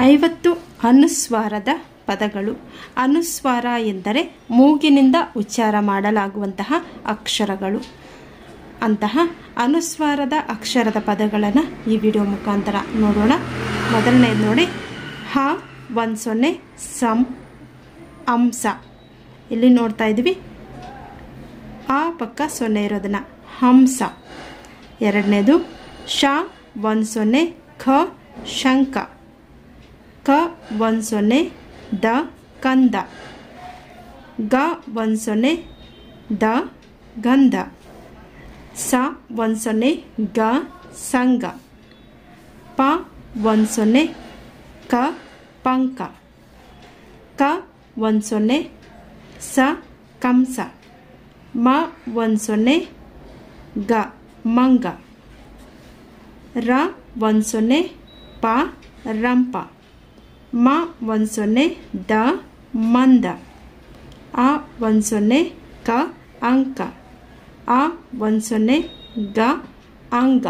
ಐವತ್ತು ಅನುಸ್ವಾರದ ಪದಗಳು ಅನುಸ್ವಾರ ಎಂದರೆ ಮೂಗಿನಿಂದ ಉಚ್ಚಾರ ಮಾಡಲಾಗುವಂತಹ ಅಕ್ಷರಗಳು ಅಂತಹ ಅನುಸ್ವಾರದ ಅಕ್ಷರದ ಪದಗಳನ್ನು ಈ ವಿಡಿಯೋ ಮುಖಾಂತರ ನೋಡೋಣ ಮೊದಲನೇದು ನೋಡಿ ಹ ಒಂದು ಸೊನ್ನೆ ಸಂ ಅಂಸ ಇಲ್ಲಿ ನೋಡ್ತಾ ಇದ್ದೀವಿ ಆ ಪಕ್ಕ ಸೊನ್ನೆ ಇರೋದನ್ನು ಹಂಸ ಎರಡನೇದು ಶ ಒಂದು ಸೊನ್ನೆ ಖ ಶಂಕ ಕ ಒಂದು ಸೊನ್ನೆ ದ ಕಂದ ಗ ಒಂದು ಸೊನ್ನೆ ದ ಗಂಧ ಸ ಒಂದು ಸೊನ್ನೆ ಗ ಸಂಗ ಪ ಒಂದು ಸೊನ್ನೆ ಕ ಪಂಕ ಕ ಒಂದು ಸೊನ್ನೆ ಸ ಕಂಸ ಮ ಒಂದು ಸೊನ್ನೆ ಗ ಮಂಗ ರ ಒಂದು ಸೊನ್ನೆ ಪ ರಂಪ ಮ ಒಂದು ಸೊನ್ನೆ ದ ಮಂದ ಆ ಒಂದು ಸೊನ್ನೆ ಕ ಅಂಕ ಆ ಒಂದು ಸೊನ್ನೆ ಗ ಅಂಗ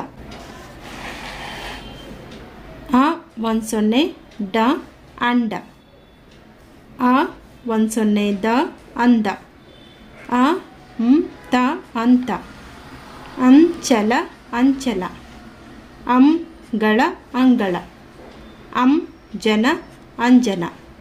ಆ ಒಂದು ಸೊನ್ನೆ ಡ ಅಂಡ ಆ ಒಂದು ಸೊನ್ನೆ ದ ಅಂದ ಆ ಹ್ಮ್ ತ ಅಂತ ಅಂಚಲ ಅಂಚಲ ಅಂಗಳ ಅಂಗಳ ಅಂ ಜನ ಅಂಜನ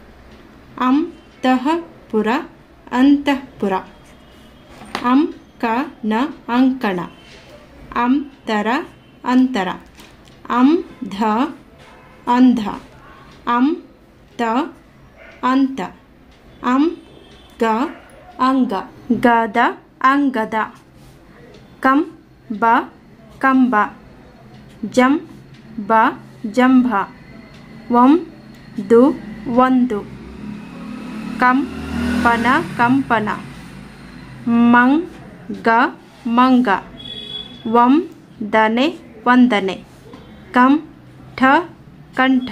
ಅಂತಃಪುರ ಅಂತಃಪುರ ಅಂ ಕ ನ ಅಂಕಣ ಅಂತರ ಅಂತರ ಅಂ ಧ ಅಂಧ ಅಂ ತ ಅಂತ ಅಂ ಗ ಅಂಗ ಗದ ಅಂಗದ ಕಂ ಬ ಕಂಬ ಜಂ ಬ ಜಂಭ ವಂದು ಒಂದು ಕಂಪನ ಕಂಪನ ಮಂಗ ಮಂಗ ವಂದನೆ ವಂದನೆ ಕಂ ಠ ಕಂಠ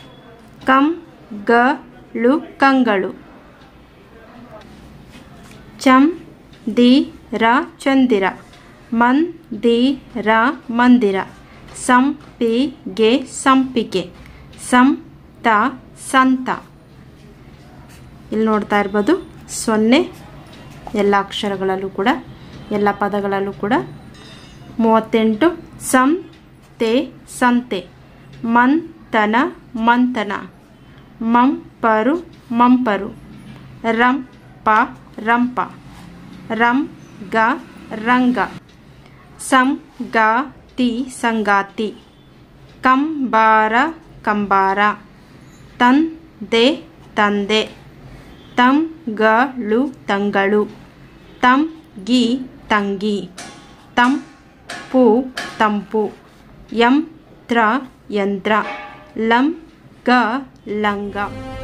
ಕಂಗಳು ಕಂಗಳು ಚಂ ದಿ ರ ಚಂದಿರ ಮಂದಿರ ಮಂದಿರ ಸಂಪಿಗೆ ಸಂಪಿಗೆ ಸಂತ ಸಂತ ಇಲ್ಲಿ ನೋಡ್ತಾ ಇರ್ಬೋದು ಸೊನ್ನೆ ಎಲ್ಲ ಅಕ್ಷರಗಳಲ್ಲೂ ಕೂಡ ಎಲ್ಲ ಪದಗಳಲ್ಲೂ ಕೂಡ ಮೂವತ್ತೆಂಟು ಸಂತೆ ಸಂತೆ ಮಂತನ ಮಂತನ ಮಂಪರು ಮಂಪರು ರಂಪ ರಂಪ ರಂಗ ರಂಗ ಸಂಗಾತಿ ಸಂಗಾತಿ ಕಂಬಾರ ಕಂಬಾರ ತಂದೆ ತಂದೆ ತಂಗಳು ತಂಗಳು ತಂಗಿ ತಂಗಿ ತಂಪು ತಂಪು ಯಂತ್ರ ಯಂತ್ರ ಲಂಗ ಲಂಗ